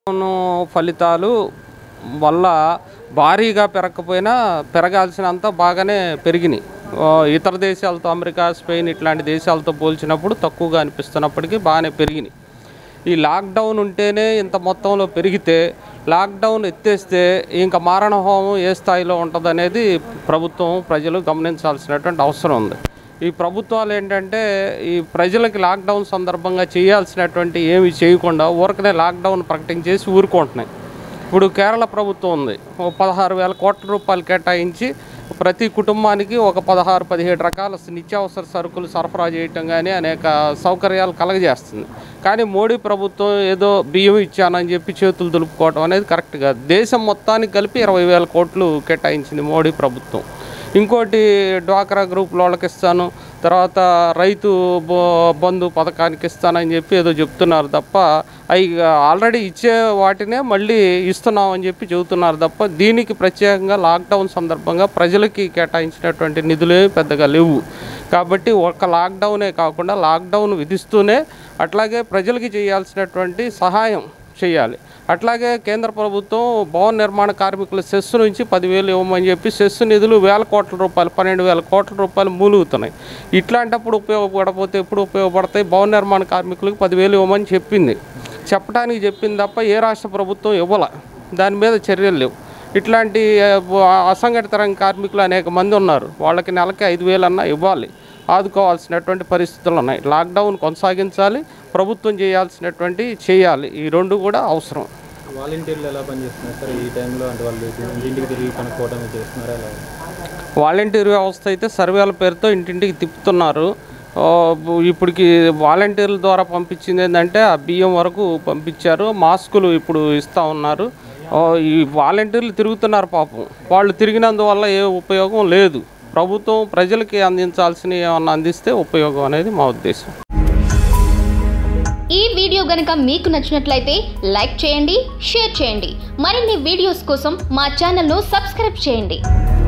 lockdown ఫలితాలు వల్ల భారీగా పెరగకపోయినా పెరగాల్సినంత బాగానే పెరిగినాయి ఆ, ఇతర దేశాలతో అమెరికా స్పెయిన్ ఇట్లాంటి దేశాలతో పోల్చినప్పుడు తక్కువగా అనిపిస్తున్నప్పటికీ బాగానే పెరిగినాయి ఈ లాక్డౌన్ ఉంటేనే ఇంత మొత్తంలో పెరిగితే లాక్డౌన్ ఎత్తేస్తే ఇంకా మారణ హోమం ఏ స్థాయిలో ఉంటుందనేది ప్రభుత్వం ప్రజలు గమనించాల్సినటువంటి అవసరం ఉంది ఈ ప్రభుత్వాలు ఏంటంటే ఈ ప్రజలకి లాక్డౌన్ సందర్భంగా చేయాల్సినటువంటి ఏమి చేయకుండా ఊరకనే లాక్డౌన్ ప్రకటించేసి ఊరుకుంటున్నాయి ఇప్పుడు కేరళ ప్రభుత్వం ఉంది ఓ పదహారు వేల కోట్ల రూపాయలు కేటాయించి ప్రతి కుటుంబానికి ఒక పదహారు పదిహేడు రకాల నిత్యావసర సరుకులు సరఫరా చేయటం కానీ అనేక సౌకర్యాలు కలగజేస్తుంది కానీ మోడీ ప్రభుత్వం ఏదో బియ్యం ఇచ్చానని చెప్పి చేతులు దులుపుకోవడం అనేది కరెక్ట్ కాదు దేశం మొత్తానికి కలిపి ఇరవై వేల కోట్లు కేటాయించింది మోడీ ప్రభుత్వం ఇంకోటి డ్వాక్రా గ్రూప్ వాళ్ళకి ఇస్తాను తర్వాత రైతు బో- బంధు పథకానికి ఇస్తానని చెప్పి ఏదో చెప్తున్నారు తప్ప అవి ఆల్రెడీ ఇచ్చే వాటినే మళ్ళీ ఇస్తున్నాం అని చెప్పి చెబుతున్నారు తప్ప దీనికి ప్రత్యేకంగా లాక్డౌన్ సందర్భంగా ప్రజలకి కేటాయించినటువంటి నిధులే పెద్దగా లేవు కాబట్టి ఒక లాక్డౌనే కాకుండా లాక్డౌన్ విధిస్తూనే అట్లాగే ప్రజలకి చేయాల్సినటువంటి సహాయం చేయాలి అట్లాగే కేంద్ర ప్రభుత్వం భవన నిర్మాణ కార్మికుల సెస్ నుంచి పదివేలు ఇవ్వమని చెప్పి సెస్ నిధులు వేల కోట్ల రూపాయలు పన్నెండు వేల కోట్ల రూపాయలు మూలుగుతున్నాయి ఇట్లాంటప్పుడు ఉపయోగపడకపోతే ఎప్పుడు ఉపయోగపడతాయి భవన నిర్మాణ కార్మికులకు పదివేలు ఇవ్వమని చెప్పింది చెప్పడానికి చెప్పింది తప్ప ఏ రాష్ట్ర ప్రభుత్వం ఇవ్వాల దాని మీద చర్యలు లేవు ఇట్లాంటి ఆ, అసంఘటిత రంగ కార్మికులు అనేక మంది ఉన్నారు వాళ్ళకి నెలకి ఐదు వేలన్నా ఇవ్వాలి ఆదుకోవాల్సినటువంటి పరిస్థితులు ఉన్నాయి లాక్డౌన్ కొనసాగించాలి ప్రభుత్వం చేయాల్సినటువంటి చేయాలి ఈ రెండు కూడా అవసరం వాలంటీర్లు ఎలా పనిచేస్తున్నారు సార్ ఈ టైంలో అంటే వాళ్ళు ఇంటింటికి తిరిగి కనుక్కోవడం చేస్తున్నారా ఎలా వాలంటీర్ వ్యవస్థ అయితే సర్వేల పేరుతో ఇంటింటికి తిప్పుతున్నారు ఆ, ఇప్పటికి వాలంటీర్ల ద్వారా పంపించింది ఏంటంటే ఆ బియ్యం వరకు పంపించారు మాస్కులు ఇప్పుడు ఇస్తూ ఉన్నారు ఆ, ఈ వాలంటీర్లు తిరుగుతున్నారు పాపం వాళ్ళు తిరిగినందువల్ల ఏ ఉపయోగం లేదు ప్రభుత్వం ప్రజలకి అందించాల్సిన ఏమన్నా అందిస్తే ఉపయోగం అనేది మా ఉద్దేశం ఈ వీడియో గనుక మీకు నచ్చినట్లయితే లైక్ చేయండి షేర్ చేయండి మరిన్ని వీడియోస్ కోసం మా ఛానల్ను సబ్స్క్రైబ్ చేయండి